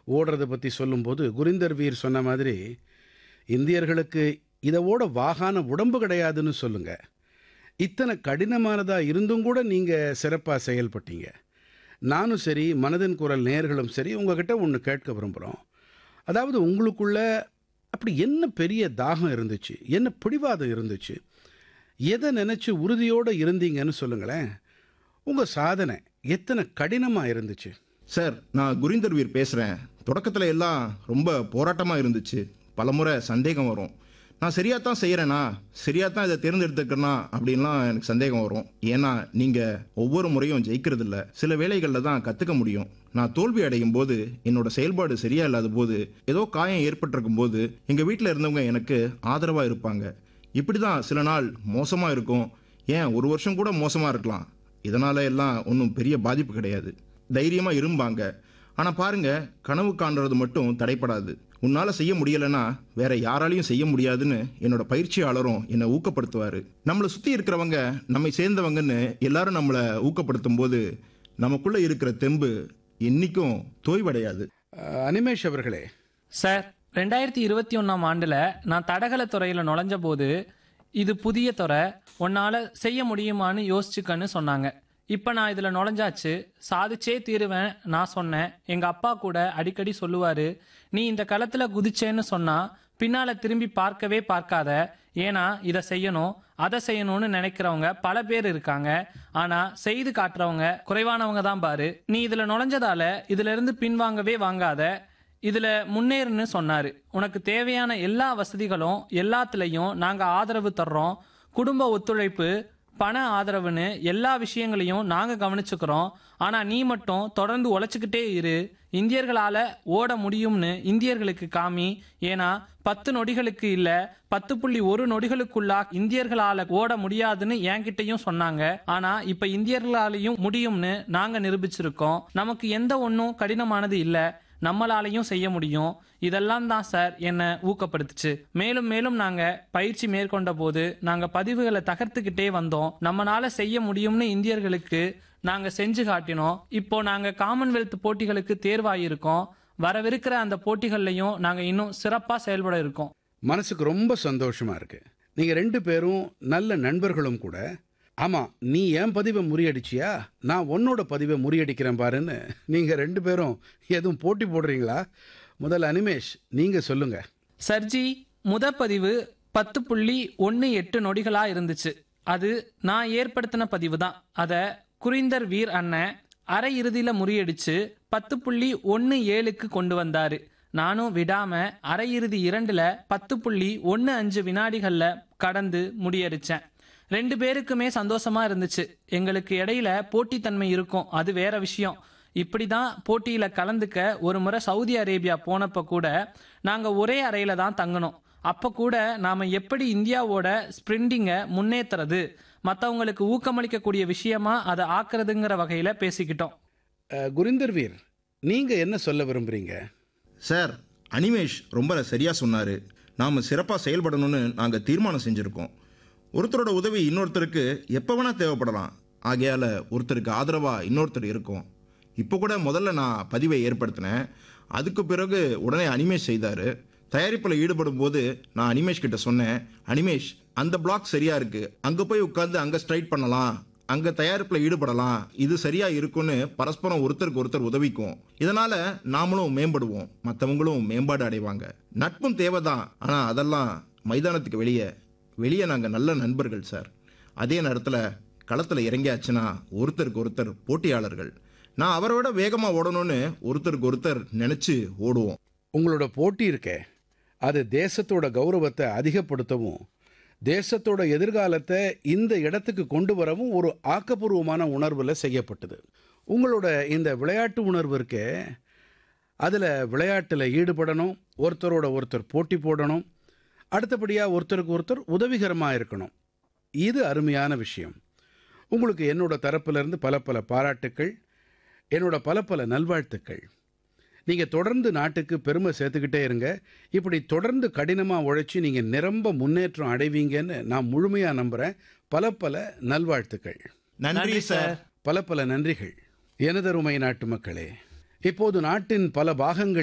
ஓடுறதை பற்றி சொல்லும்போது குரிந்தர் வீர் சொன்ன மாதிரி இந்தியர்களுக்கு இதை ஓட வாகான உடம்பு கிடையாதுன்னு சொல்லுங்க இத்தனை கடினமானதா இருந்தும் கூட நீங்க சிறப்பா செயல்பட்டீங்க நானும் சரி மனதின் குரல் நேயர்களும் சரி உங்ககிட்ட ஒன்று கேட்க விரும்புகிறோம் அதாவது உங்களுக்குள்ள அப்படி என்ன பெரிய தாகம் இருந்துச்சு என்ன பிடிவாதம் இருந்துச்சு எதை நினைச்சு உறுதியோடு இருந்தீங்கன்னு சொல்லுங்களேன் உங்க சாதனை எத்தனை கடினமா இருந்துச்சு சார் நான் குரிந்தர் வீர் பேசுகிறேன் தொடக்கத்தில் எல்லாம் ரொம்ப போராட்டமாக இருந்துச்சு பலமுறை சந்தேகம் வரும் நான் சரியாக தான் செய்கிறேனா சரியாக தான் இதை தேர்ந்தெடுத்துக்கிறேனா அப்படின்லாம் எனக்கு சந்தேகம் வரும் ஏன்னா நீங்கள் ஒவ்வொரு முறையும் ஜெயிக்கிறது இல்ல சில வேலைகளில் தான் கற்றுக்க முடியும் நான் தோல்வி அடையும் போது என்னோட செயல்பாடு சரியா இல்லாத போது ஏதோ காயம் ஏற்பட்டிருக்கும் போது எங்கள் வீட்டில் இருந்தவங்க எனக்கு ஆதரவாக இருப்பாங்க இப்படி தான் சில நாள் மோசமாக இருக்கும் ஏன் ஒரு வருஷம் கூட மோசமாக இருக்கலாம் இதனால எல்லாம் ஒன்றும் பெரிய பாதிப்பு கிடையாது தைரியமா இரும்பாங்க ஆனா பாருங்க கனவு காண்றது மட்டும் தடைப்படாது உன்னால செய்ய முடியலன்னா வேற யாராலையும் செய்ய முடியாதுன்னு என்னோட பயிற்சியாளரும் என்னை ஊக்கப்படுத்துவாரு நம்மளை சுத்தி இருக்கிறவங்க நம்மை சேர்ந்தவங்கன்னு எல்லாரும் நம்மளை ஊக்கப்படுத்தும் போது நமக்குள்ள இருக்கிற தெம்பு என்னைக்கும் தோய்வடையாது அஹ், அனிமேஷ் அவர்களே சார் ரெண்டாயிரத்தி இருபத்தி ஒன்றாம் ஆண்டில் நான் தடகள துறையில் நுழைஞ்ச போது இது புதிய துறை உன்னால் செய்ய முடியுமான்னு யோசிச்சுக்கன்னு சொன்னாங்க இப்போ நான் இதில் நுழைஞ்சாச்சு சாதிச்சே தீருவேன் நான் சொன்னேன் எங்கள் அப்பா கூட அடிக்கடி சொல்லுவார் நீ இந்த களத்தில் குதிச்சேன்னு சொன்னால் பின்னால் திரும்பி பார்க்கவே பார்க்காத ஏன்னா இதை செய்யணும் அதை செய்யணும்னு நினைக்கிறவங்க பல பேர் இருக்காங்க ஆனா செய்து காட்டுறவங்க குறைவானவங்க தான் பாரு நீ இதுல நுழைஞ்சதால இதுல இருந்து பின்வாங்கவே வாங்காத இதுல முன்னேறுன்னு சொன்னாரு உனக்கு தேவையான எல்லா வசதிகளும் எல்லாத்துலயும் நாங்க ஆதரவு தர்றோம் குடும்ப ஒத்துழைப்பு பண ஆதரவுன்னு எல்லா விஷயங்களையும் நாங்க கவனிச்சுக்கிறோம் ஆனா நீ மட்டும் தொடர்ந்து உழைச்சுக்கிட்டே இரு இந்தியர்களால ஓட முடியும்னு இந்தியர்களுக்கு காமி ஏன்னா பத்து நொடிகளுக்கு இல்ல பத்து புள்ளி ஒரு நொடிகளுக்குள்ளா இந்தியர்களால ஓட முடியாதுன்னு என்கிட்டயும் சொன்னாங்க ஆனா இப்ப இந்தியர்களாலையும் முடியும்னு நாங்க நிரூபிச்சிருக்கோம் நமக்கு எந்த ஒன்றும் கடினமானது இல்ல நம்மளாலையும் செய்ய முடியும் இதெல்லாம் தான் சார் என்னை ஊக்கப்படுத்துச்சு மேலும் மேலும் நாங்க பயிற்சி மேற்கொண்ட போது நாங்க பதிவுகளை தகர்த்துக்கிட்டே வந்தோம் நம்மளால செய்ய முடியும்னு இந்தியர்களுக்கு நாங்க செஞ்சு காட்டினோம் இப்போ நாங்க காமன்வெல்த் போட்டிகளுக்கு தேர்வாயிருக்கோம் வரவிருக்கிற அந்த போட்டிகள்லையும் நாங்க இன்னும் சிறப்பா செயல்பட இருக்கோம் மனசுக்கு ரொம்ப சந்தோஷமா இருக்கு நீங்க ரெண்டு பேரும் நல்ல நண்பர்களும் கூட ஆமா நீ என் பதிவை முறியடிச்சியா நான் உன்னோட பதிவை முறியடிக்கிறேன் பாருன்னு நீங்க ரெண்டு பேரும் எதுவும் போட்டி போடுறீங்களா முதல்ல அனிமேஷ் நீங்க சொல்லுங்க சர்ஜி முத பதிவு பத்து புள்ளி ஒன்று எட்டு நொடிகளா இருந்துச்சு அது நான் ஏற்படுத்தின பதிவு தான் அதை குறிந்தர் வீர் அண்ணன் அரை இறுதியில முறியடிச்சு பத்து புள்ளி ஒன்று ஏழுக்கு கொண்டு வந்தாரு நானும் விடாம அரை இறுதி இரண்டுல பத்து புள்ளி ஒன்று அஞ்சு வினாடிகள்ல கடந்து முடியடிச்சேன் ரெண்டு பேருக்குமே சந்தோஷமா இருந்துச்சு எங்களுக்கு இடையில போட்டித்தன்மை இருக்கும் அது வேற விஷயம் இப்படிதான் போட்டியில கலந்துக்க ஒரு முறை சவுதி அரேபியா போனப்ப கூட நாங்க ஒரே அறையில தான் தங்கணும் அப்ப கூட நாம எப்படி இந்தியாவோட ஸ்பிரிண்டிங்கை முன்னேத்துறது மத்தவங்களுக்கு ஊக்கமளிக்கக்கூடிய விஷயமா அதை ஆக்குறதுங்கிற வகையில பேசிக்கிட்டோம் அஹ், குரிந்தர் வீர் நீங்க என்ன சொல்ல விரும்புறீங்க சார் அனிமேஷ் ரொம்ப சரியாக சொன்னார் நாம் சிறப்பாக செயல்படணும்னு நாங்கள் தீர்மானம் செஞ்சுருக்கோம் ஒருத்தரோட உதவி இன்னொருத்தருக்கு எப்போ வேணால் தேவைப்படலாம் ஆகையால் ஒருத்தருக்கு ஆதரவாக இன்னொருத்தர் இருக்கும் இப்போ கூட முதல்ல நான் பதிவை ஏற்படுத்தினேன் அதுக்கு பிறகு உடனே அனிமேஷ் செய்தார் தயாரிப்பில் ஈடுபடும் போது நான் அனிமேஷ் கிட்ட சொன்னேன் அனிமேஷ் அந்த பிளாக் சரியா இருக்கு அங்கே போய் உட்காந்து அங்கே ஸ்ட்ரைட் பண்ணலாம் அங்க தயாரிப்புல ஈடுபடலாம் இது சரியா இருக்கும்னு பரஸ்பரம் ஒருத்தருக்கு ஒருத்தர் உதவிக்கும் இதனால நாமளும் மேம்படுவோம் மற்றவங்களும் மேம்பாடு அடைவாங்க நட்பும் தேவைதான் ஆனா அதெல்லாம் மைதானத்துக்கு வெளியே வெளியே நாங்க நல்ல நண்பர்கள் சார் அதே நேரத்துல களத்துல இறங்கியாச்சுன்னா ஒருத்தருக்கு ஒருத்தர் போட்டியாளர்கள் நான் அவரை விட வேகமா ஓடணும்னு ஒருத்தருக்கு ஒருத்தர் நினைச்சு ஓடுவோம் உங்களோட போட்டி இருக்கே அது தேசத்தோட கௌரவத்தை அதிகப்படுத்தவும் தேசத்தோட எதிர்காலத்தை இந்த இடத்துக்கு கொண்டு வரவும் ஒரு ஆக்கப்பூர்வமான உணர்வில் செய்யப்பட்டது உங்களோட இந்த விளையாட்டு உணர்வு இருக்கே அதில் விளையாட்டில் ஈடுபடணும் ஒருத்தரோட ஒருத்தர் போட்டி போடணும் அடுத்தபடியாக ஒருத்தருக்கு ஒருத்தர் உதவிகரமாக இருக்கணும் இது அருமையான விஷயம் உங்களுக்கு என்னோட தரப்பிலிருந்து பல பல பாராட்டுக்கள் என்னோட பல பல நல்வாழ்த்துக்கள் நீங்கள் தொடர்ந்து நாட்டுக்கு பெருமை சேர்த்துக்கிட்டே இருங்க இப்படி தொடர்ந்து கடினமாக உழைச்சி நீங்கள் நிரம்ப முன்னேற்றம் அடைவீங்கன்னு நான் முழுமையாக நம்புகிறேன் பல பல நல்வாழ்த்துக்கள் நன்றி சார் பல பல நன்றிகள் எனதருமை நாட்டு மக்களே இப்போது நாட்டின் பல பாகங்கள்